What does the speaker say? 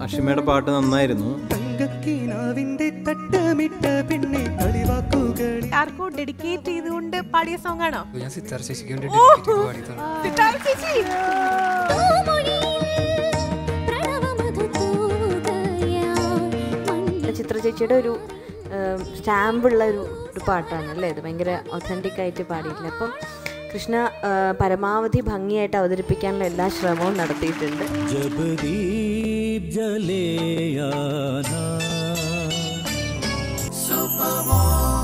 അഷിമയുടെ പാട്ട് നന്നായിരുന്നു തങ്കക്കിനാവിന്റെ തട്ടമിട്ട പെണ്ണെ കളിവാക്കുകളിൽ ആർക്കോ ഡെഡിക്കേറ്റ് ചെയ്തുകൊണ്ട് പാടിയ സോങ് ആണോ ഞാൻ സിത്താർ ശശിക്ക് വേണ്ടി dedicate ചെയ്ത് പാടിയതാണ് സിത്താര ചേച്ചി ചിത്ര ചേച്ചിയുടെ ഒരു സ്റ്റാമ്പുള്ള ഒരു ഒരു പാട്ടാണ് അല്ലേ ഇത് ഭയങ്കര ഒത്തൻറ്റിക് ആയിട്ട് പാടിയിട്ടില്ല അപ്പം കൃഷ്ണ ആ, പരമാവധി ഭംഗിയായിട്ട് അവതരിപ്പിക്കാനുള്ള എല്ലാ ശ്രമവും നടത്തിയിട്ടുണ്ട് जब दीप जले आना